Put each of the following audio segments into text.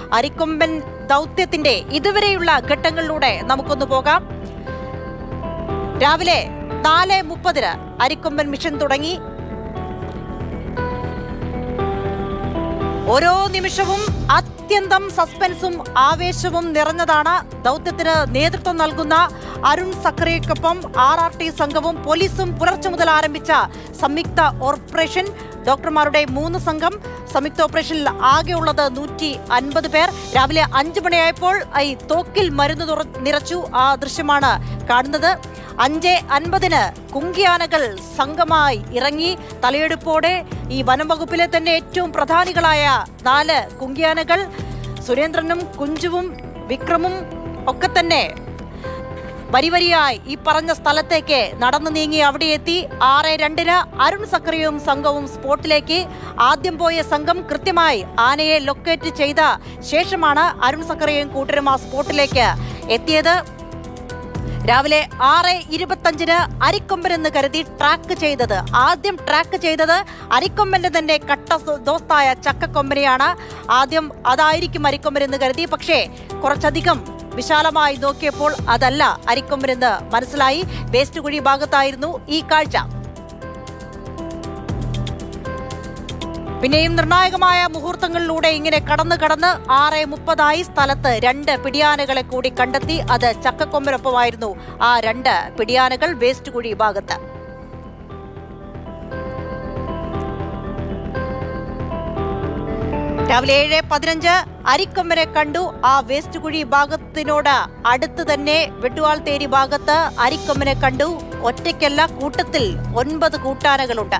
അരിക്കൊമ്പൻ ദൗത്യത്തിന്റെ ഇതുവരെയുള്ള ഘട്ടങ്ങളിലൂടെ നമുക്കൊന്ന് പോകാം രാവിലെ നാല് മുപ്പതിന് അരിക്കൊമ്പൻ മിഷൻ തുടങ്ങി ഓരോ നിമിഷവും അത്യന്തം സസ്പെൻസും ആവേശവും നിറഞ്ഞതാണ് ദൗത്യത്തിന് നേതൃത്വം നൽകുന്ന അരുൺ സക്കറിയക്കൊപ്പം ആർ ആർ ടി സംഘവും പോലീസും പുലർച്ചെ മുതൽ ആരംഭിച്ച സംയുക്ത ഓപ്പറേഷൻ ഡോക്ടർമാരുടെ മൂന്ന് സംഘം സംയുക്ത ഓപ്പറേഷനിൽ ആകെയുള്ളത് നൂറ്റി അൻപത് പേർ രാവിലെ അഞ്ചു മണിയായപ്പോൾ ഈ തോക്കിൽ മരുന്ന് തുറ- നിറച്ചു ആ ദൃശ്യമാണ് കാണുന്നത് അഞ്ച് അൻപതിന് കുങ്കിയാനകൾ സംഘമായി ഇറങ്ങി തലയെടുപ്പോടെ ഈ വനം വകുപ്പിലെ തന്നെ ഏറ്റവും പ്രധാനികളായ നാല് കുങ്കിയാനകൾ സുരേന്ദ്രനും കുഞ്ചുവും വിക്രമും ഒക്കെ തന്നെ വരിവരിയായി ഈ പറഞ്ഞ സ്ഥലത്തേക്ക് നടന്നു നീങ്ങി അവിടെ എത്തി ആറ് രണ്ടിന് അരുൺ സക്രിയവും സംഘവും സ്പോട്ടിലേക്ക് ആദ്യം പോയ സംഘം കൃത്യമായി ആനയെ ലൊക്കേറ്റ് ചെയ്ത ശേഷമാണ് അരുൺ സക്രിയയും കൂട്ടരും ആ സ്പോട്ടിലേക്ക് എത്തിയത് രാവിലെ ആറ് ഇരുപത്തഞ്ചിന് അരിക്കൊമ്പൻ എന്ന് കരുതി ട്രാക്ക് ചെയ്തത് ആദ്യം ട്രാക്ക് ചെയ്തത് അരിക്കൊമ്പന്റെ തന്നെ കട്ട സു- ദോസ്തായ ചക്കക്കൊമ്പനെയാണ് ആദ്യം അതായിരിക്കും അരിക്കൊമ്പൻ എന്ന് കരുതി പക്ഷേ കുറച്ചധികം വിശാലമായി നോക്കിയപ്പോൾ അതല്ല അരിക്കൊമ്പൻ എന്ന് മനസ്സിലായി വേസ്റ്റ് കുഴി ഭാഗത്തായിരുന്നു ഈ കാഴ്ച പിന്നെയും നിർണായകമായ മുഹൂർത്തങ്ങളിലൂടെ ഇങ്ങനെ കടന്ന് കടന്ന് ആറ് മുപ്പതായി സ്ഥലത്ത് രണ്ട് പിടിയാനകളെ കൂടി കണ്ടെത്തി അത് ചക്കക്കൊമ്പനൊപ്പമായിരുന്നു ആ രണ്ട് പിടിയാനകൾ വേസ്റ്റ് കുഴി ഭാഗത്ത് രാവിലെ ഏഴ് പതിനഞ്ച് അരിക്കൊമ്പനെ കണ്ടു ആ വേസ്റ്റ് കുഴി ഭാഗത്തിനോട് അടുത്ത് തന്നെ വെട്ടുവാൾ തേരി ഭാഗത്ത് അരിക്കൊമ്പനെ കണ്ടു ഒറ്റയ്ക്കല്ല കൂട്ടത്തിൽ ഒൻപത് കൂട്ടാനകളുണ്ട്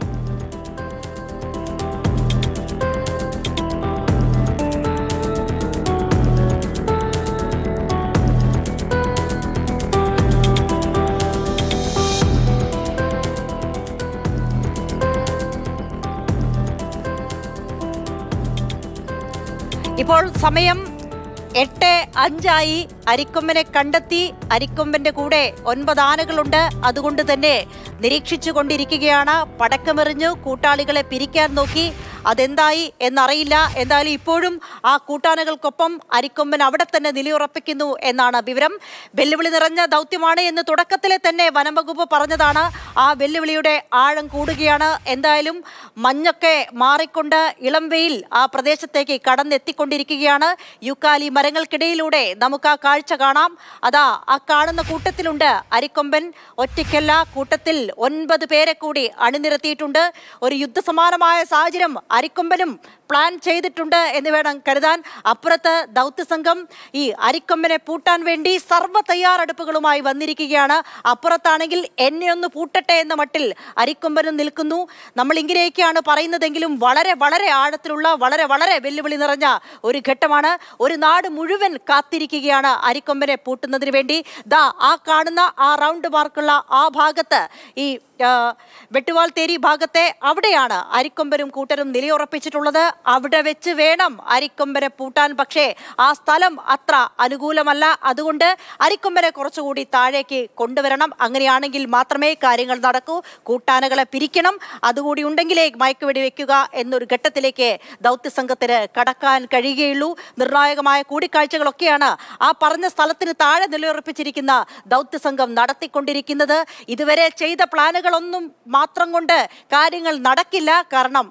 ഇപ്പോൾ സമയം എട്ട് അഞ്ചായി അരിക്കൊമ്പനെ കണ്ടെത്തി അരിക്കൊമ്പന്റെ കൂടെ ഒൻപത് ആനകളുണ്ട് അതുകൊണ്ട് തന്നെ നിരീക്ഷിച്ചു കൊണ്ടിരിക്കുകയാണ് പടക്കമെറിഞ്ഞു കൂട്ടാളികളെ പിരിക്കാൻ നോക്കി അതെന്തായി എന്നറിയില്ല എന്തായാലും ഇപ്പോഴും ആ കൂട്ടാനകൾക്കൊപ്പം അരിക്കൊമ്പൻ അവിടെ തന്നെ നിലയുറപ്പിക്കുന്നു എന്നാണ് വിവരം വെല്ലുവിളി നിറഞ്ഞ ദൗത്യമാണ് എന്ന് തുടക്കത്തിലെ തന്നെ വനം വകുപ്പ് പറഞ്ഞതാണ് ആ വെല്ലുവിളിയുടെ ആഴം കൂടുകയാണ് എന്തായാലും മഞ്ഞൊക്കെ മാറിക്കൊണ്ട് ഇളം വെയിൽ ആ പ്രദേശത്തേക്ക് കടന്നെത്തിക്കൊണ്ടിരിക്കുകയാണ് യുക്കാലി മരങ്ങൾക്കിടയിലൂടെ നമുക്ക് ആ കാഴ്ച കാണാം അതാ ആ കാണുന്ന കൂട്ടത്തിലുണ്ട് അരിക്കൊമ്പൻ ഒറ്റയ്ക്കല്ല കൂട്ടത്തിൽ ഒൻപത് പേരെ കൂടി അണിനിരത്തിയിട്ടുണ്ട് ഒരു യുദ്ധസമാനമായ സാഹചര്യം അരിക്കൊമ്പനും പ്ലാൻ ചെയ്തിട്ടുണ്ട് എന്ന് വേണം കരുതാൻ അപ്പുറത്ത് ദൗത്യസംഘം ഈ അരിക്കൊമ്പനെ പൂട്ടാൻ വേണ്ടി സർവ്വ തയ്യാറെടുപ്പുകളുമായി വന്നിരിക്കുകയാണ് അപ്പുറത്താണെങ്കിൽ എന്നെ ഒന്ന് പൂട്ടട്ടെ എന്ന മട്ടിൽ അരിക്കൊമ്പനും നിൽക്കുന്നു നമ്മൾ ഇങ്ങനെയൊക്കെയാണ് പറയുന്നതെങ്കിലും വളരെ വളരെ ആഴത്തിലുള്ള വളരെ വളരെ വെല്ലുവിളി നിറഞ്ഞ ഒരു ഘട്ടമാണ് ഒരു നാട് മുഴുവൻ കാത്തിരിക്കുകയാണ് അരിക്കൊമ്പനെ പൂട്ടുന്നതിന് വേണ്ടി ദാ ആ കാണുന്ന ആ റൗണ്ട് മാർക്കുള്ള ആ ഭാഗത്ത് ഈ ആ, വെട്ടുവാൾ തേരി ഭാഗത്തെ അവിടെയാണ് അരിക്കൊമ്പനും കൂട്ടരും നിലയുറപ്പിച്ചിട്ടുള്ളത് അവിടെ വെച്ച് വേണം അരിക്കൊമ്പനെ പൂട്ടാൻ പക്ഷേ ആ സ്ഥലം അത്ര അനുകൂലമല്ല അതുകൊണ്ട് അരിക്കൊമ്പനെ കുറച്ചുകൂടി താഴേക്ക് കൊണ്ടുവരണം അങ്ങനെയാണെങ്കിൽ മാത്രമേ കാര്യങ്ങൾ നടക്കൂ കൂട്ടാനകളെ പിരിക്കണം അതുകൂടി ഉണ്ടെങ്കിലേ മയക്കുവെടി വെക്കുക എന്നൊരു ഘട്ടത്തിലേക്ക് ദൗത്യസംഘത്തിന് കടക്കാൻ കഴിയുകയുള്ളൂ നിർണായകമായ കൂടിക്കാഴ്ചകളൊക്കെയാണ് ആ പറഞ്ഞ സ്ഥലത്തിന് താഴെ നിലയുറപ്പിച്ചിരിക്കുന്ന ദൗത്യസംഘം നടത്തിക്കൊണ്ടിരിക്കുന്നത് ഇതുവരെ ചെയ്ത പ്ലാനുകളൊന്നും മാത്രം കൊണ്ട് കാര്യങ്ങൾ നടക്കില്ല കാരണം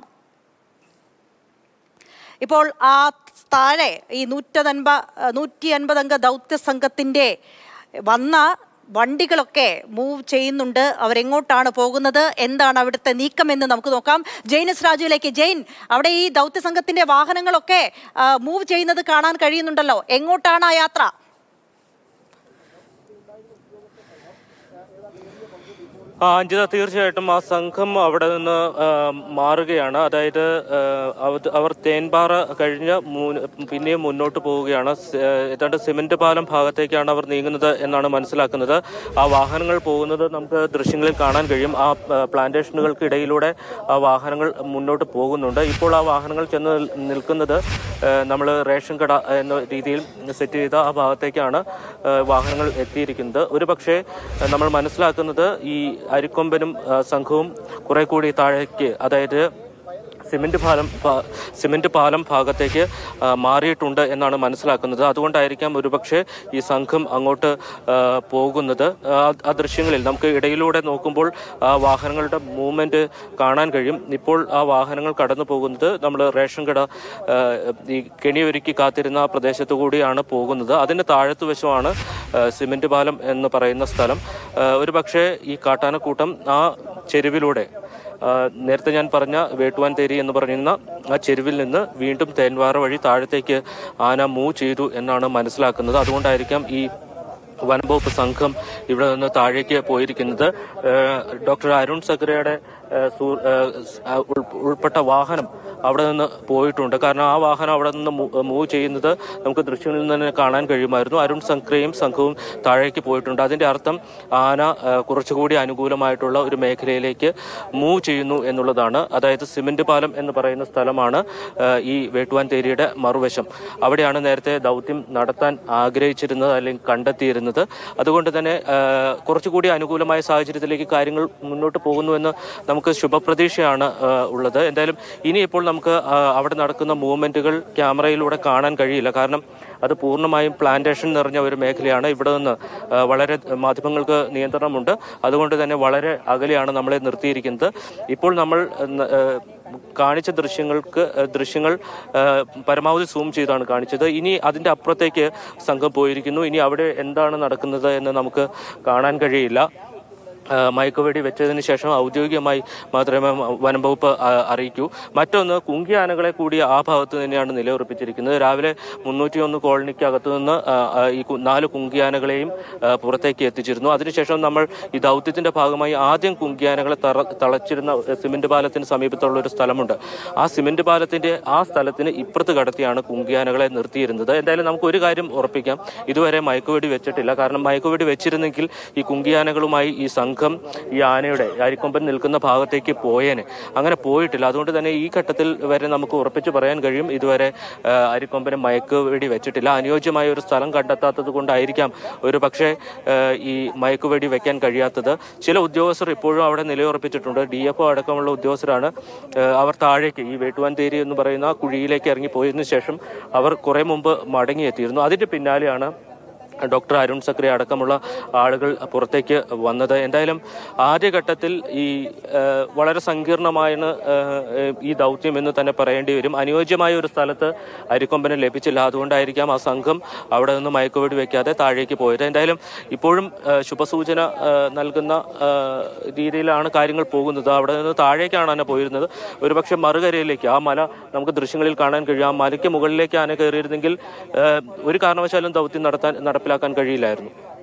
ഇപ്പോൾ ആ താഴെ ഈ നൂറ്റൻപ നൂറ്റി അൻപത് അംഗ ദൗത്യ സംഘത്തിൻ്റെ വന്ന വണ്ടികളൊക്കെ മൂവ് ചെയ്യുന്നുണ്ട് അവരെങ്ങോട്ടാണ് പോകുന്നത് എന്താണ് അവിടുത്തെ നീക്കം എന്ന് നമുക്ക് നോക്കാം ജെയിനസ് രാജുവിലേക്ക് ജെയിൻ അവിടെ ഈ ദൗത്യ സംഘത്തിന്റെ വാഹനങ്ങളൊക്കെ മൂവ് ചെയ്യുന്നത് കാണാൻ കഴിയുന്നുണ്ടല്ലോ എങ്ങോട്ടാണ് ആ യാത്ര ആ അഞ്ജിത തീർച്ചയായിട്ടും ആ സംഘം അവിടെ നിന്ന് ആ, മാറുകയാണ് അതായത് ആ, അവ- അവർ തേൻപാറ കഴിഞ്ഞ് മൂ- പിന്നെയും മുന്നോട്ട് പോവുകയാണ് സ- ഏതാണ്ട് സിമന്റ് പാലം ഭാഗത്തേക്കാണ് അവർ നീങ്ങുന്നത് എന്നാണ് മനസ്സിലാക്കുന്നത് ആ വാഹനങ്ങൾ പോകുന്നത് നമുക്ക് ദൃശ്യങ്ങളിൽ കാണാൻ കഴിയും ആ ആ, പ്ലാന്റേഷനുകൾക്കിടയിലൂടെ ആ വാഹനങ്ങൾ മുന്നോട്ട് പോകുന്നുണ്ട് ഇപ്പോൾ ആ വാഹനങ്ങൾ ചെന്ന് നിൽക്കുന്നത് നമ്മൾ റേഷൻ കട എന്ന രീതിയിൽ സെറ്റ് ചെയ്ത ആ ഭാഗത്തേക്കാണ് ആ, വാഹനങ്ങൾ എത്തിയിരിക്കുന്നത് ഒരു പക്ഷേ ആ, നമ്മൾ മനസ്സിലാക്കുന്നത് ഈ അരിക്കൊമ്പനും ആ, സംഘവും കുറെ കൂടി താഴേക്ക് അതായത് സിമന്റ് പാലം പ- സിമന്റ് പാലം ഭാഗത്തേക്ക് ആ, മാറിയിട്ടുണ്ട് എന്നാണ് മനസ്സിലാക്കുന്നത് അതുകൊണ്ടായിരിക്കാം ഒരുപക്ഷെ ഈ സംഘം അങ്ങോട്ട് ആ, പോകുന്നത് ആ, ആ ദൃശ്യങ്ങളിൽ നമുക്ക് ഇടയിലൂടെ നോക്കുമ്പോൾ ആ വാഹനങ്ങളുടെ മൂവ്മെന്റ് കാണാൻ കഴിയും ഇപ്പോൾ ആ വാഹനങ്ങൾ കടന്നു പോകുന്നത് നമ്മൾ റേഷൻ കട ആ, ഈ കെണിയൊരുക്കി കാത്തിരുന്ന ആ പ്രദേശത്തു കൂടിയാണ് പോകുന്നത് അതിന്റെ താഴത്തു വശമാണ് ആ, സിമന്റ് പാലം എന്ന് പറയുന്ന സ്ഥലം ആ, ഒരുപക്ഷെ ഈ കാട്ടാനക്കൂട്ടം ആ ചെരുവിലൂടെ ആ, നേരത്തെ ഞാൻ പറഞ്ഞ വേട്ടുവാൻ തേരി എന്ന് പറയുന്ന ആ ചെരുവിൽ നിന്ന് വീണ്ടും തേൻവാറ വഴി താഴത്തേക്ക് ആന മൂവ് ചെയ്തു എന്നാണ് മനസ്സിലാക്കുന്നത് അതുകൊണ്ടായിരിക്കാം ഈ വനംവകുപ്പ് സംഘം ഇവിടെ നിന്ന് താഴേക്ക് പോയിരിക്കുന്നത് ഏഹ് ഡോക്ടർ അരുൺ സക്രയുടെ ഏഹ് സൂ- ഏഹ് സ്- ആ ഉൾ- ഉൾപ്പെട്ട വാഹനം അവിടെ നിന്ന് പോയിട്ടുണ്ട് കാരണം ആ വാഹനം അവിടെ നിന്ന് മൂ- മൂവ് ചെയ്യുന്നത് നമുക്ക് ദൃശ്യങ്ങളിൽ നിന്ന് തന്നെ കാണാൻ കഴിയുമായിരുന്നു അരുൺ സക്രയും സംഘവും താഴേക്ക് പോയിട്ടുണ്ട് അതിന്റെ അർത്ഥം ആന ഏഹ് കുറച്ചുകൂടി അനുകൂലമായിട്ടുള്ള ഒരു മേഖലയിലേക്ക് മൂവ് ചെയ്യുന്നു എന്നുള്ളതാണ് അതായത് സിമന്റ് പാലം എന്ന് പറയുന്ന സ്ഥലമാണ് ഏഹ് ഈ വേട്ടുവാൻ തേരിയുടെ മറുവശം അവിടെയാണ് നേരത്തെ ദൗത്യം നടത്താൻ ആഗ്രഹിച്ചിരുന്നത് അല്ലെങ്കിൽ കണ്ടെത്തിയിരുന്നത് അതുകൊണ്ട് തന്നെ ഏഹ് കുറച്ചുകൂടി അനുകൂലമായ സാഹചര്യത്തിലേക്ക് കാര്യങ്ങൾ മുന്നോട്ട് പോകുന്നുവെന്ന് നമുക്ക് ശുഭപ്രതീക്ഷയാണ് ഏഹ് ഉള്ളത് എന്തായാലും ഇനിയിപ്പോൾ നമുക്ക് ആ, അവിടെ നടക്കുന്ന മൂവ്മെന്റുകൾ ക്യാമറയിലൂടെ കാണാൻ കഴിയില്ല കാരണം അത് പൂർണ്ണമായും പ്ലാന്റേഷൻ നിറഞ്ഞ ഒരു മേഖലയാണ് ഇവിടെ നിന്ന് ആ, വളരെ മാധ്യമങ്ങൾക്ക് നിയന്ത്രണമുണ്ട് അതുകൊണ്ട് തന്നെ വളരെ അകലെയാണ് നമ്മളെ നിർത്തിയിരിക്കുന്നത് ഇപ്പോൾ നമ്മൾ ന- ആ, കാണിച്ച ദൃശ്യങ്ങൾക്ക് ആ, ദൃശ്യങ്ങൾ ആ, പരമാവധി സൂം ചെയ്താണ് കാണിച്ചത് ഇനി അതിന്റെ അപ്പുറത്തേക്ക് സംഘം പോയിരിക്കുന്നു ഇനി അവിടെ എന്താണ് നടക്കുന്നത് എന്ന് നമുക്ക് കാണാൻ കഴിയില്ല ആ, മയക്കുവെടി വെച്ചതിന് ശേഷം ഔദ്യോഗികമായി മാത്രമേ വനം വകുപ്പ് ആ, അറിയിക്കൂ മറ്റൊന്ന് കുങ്കി ആനകളെ കൂടി ആ ഭാഗത്ത് തന്നെയാണ് നിലയുറപ്പിച്ചിരിക്കുന്നത് രാവിലെ മുന്നൂറ്റി ഒന്ന് കോളനിക്ക് അകത്തു നിന്ന് ആ, ആ, ഈ കു- നാല് കുങ്കിയാനകളെയും ആ, പുറത്തേക്ക് എത്തിച്ചിരുന്നു അതിനുശേഷം നമ്മൾ ഈ ദൗത്യത്തിന്റെ ഭാഗമായി ആദ്യം കുങ്കിയാനകളെ തറ തളച്ചിരുന്ന സിമന്റ് പാലത്തിന് സമീപത്തുള്ള ഒരു സ്ഥലമുണ്ട് ആ സിമന്റ് പാലത്തിന്റെ ആ സ്ഥലത്തിന് ഇപ്പുറത്ത് കടത്തിയാണ് കുങ്കിയാനകളെ നിർത്തിയിരുന്നത് എന്തായാലും നമുക്ക് ഒരു കാര്യം ഉറപ്പിക്കാം ഇതുവരെ മയക്കുവെടി വെച്ചിട്ടില്ല കാരണം മയക്കുവെടി വെച്ചിരുന്നെങ്കിൽ ഈ കുങ്കിയാനകളുമായി ഈ സംഘം ഈ ആനയുടെ അരിക്കൊമ്പൻ നിൽക്കുന്ന ഭാഗത്തേക്ക് പോയേനെ അങ്ങനെ പോയിട്ടില്ല അതുകൊണ്ട് തന്നെ ഈ ഘട്ടത്തിൽ വരെ നമുക്ക് ഉറപ്പിച്ച് പറയാൻ കഴിയും ഇതുവരെ ആ, അരിക്കൊമ്പന് മയക്കുവെടി വെച്ചിട്ടില്ല അനുയോജ്യമായ ഒരു സ്ഥലം കണ്ടെത്താത്തത് കൊണ്ടായിരിക്കാം ഒരു പക്ഷേ ആ, ഈ മയക്കുവെടി വെക്കാൻ കഴിയാത്തത് ചില ഉദ്യോഗസ്ഥർ ഇപ്പോഴും അവിടെ നിലയുറപ്പിച്ചിട്ടുണ്ട് ഡി എഫ് ഒ അടക്കമുള്ള ഉദ്യോഗസ്ഥരാണ് ആ, അവർ താഴേക്ക് ഈ വേട്ടുവാൻ തേരി എന്ന് പറയുന്ന ആ കുഴിയിലേക്ക് ഇറങ്ങി പോയതിനു ശേഷം അവർ കുറെ മുമ്പ് മടങ്ങിയെത്തിയിരുന്നു അതിന്റെ പിന്നാലെയാണ് ഡോക്ടർ അരുൺ സക്രി അടക്കമുള്ള ആളുകൾ പുറത്തേക്ക് വന്നത് എന്തായാലും ആദ്യഘട്ടത്തിൽ ഈ ആ, വളരെ സങ്കീർണമാണ് ആ, ഈ ദൗത്യം എന്ന് തന്നെ പറയേണ്ടി വരും അനുയോജ്യമായ ഒരു സ്ഥലത്ത് അരിക്കൊമ്പനെ ലഭിച്ചില്ല അതുകൊണ്ടായിരിക്കാം ആ സംഘം അവിടെ നിന്ന് മയക്കുവെടി വെക്കാതെ താഴേക്ക് പോയത് എന്തായാലും ഇപ്പോഴും ആ, ശുഭസൂചന ആ, നൽകുന്ന ആ, രീതിയിലാണ് കാര്യങ്ങൾ പോകുന്നത് അവിടെ നിന്ന് താഴേക്കാണ് ആന പോയിരുന്നത് ഒരുപക്ഷെ മറുകരയിലേക്ക് ആ മല നമുക്ക് ദൃശ്യങ്ങളിൽ കാണാൻ കഴിയും ആ മലയ്ക്ക് മുകളിലേക്ക് ആന കയറിയിരുന്നെങ്കിൽ ആ, ഒരു കാരണവശാലും ദൗത്യം നടത്താൻ നടപ്പിലാക്കാൻ കഴിയില്ലായിരുന്നു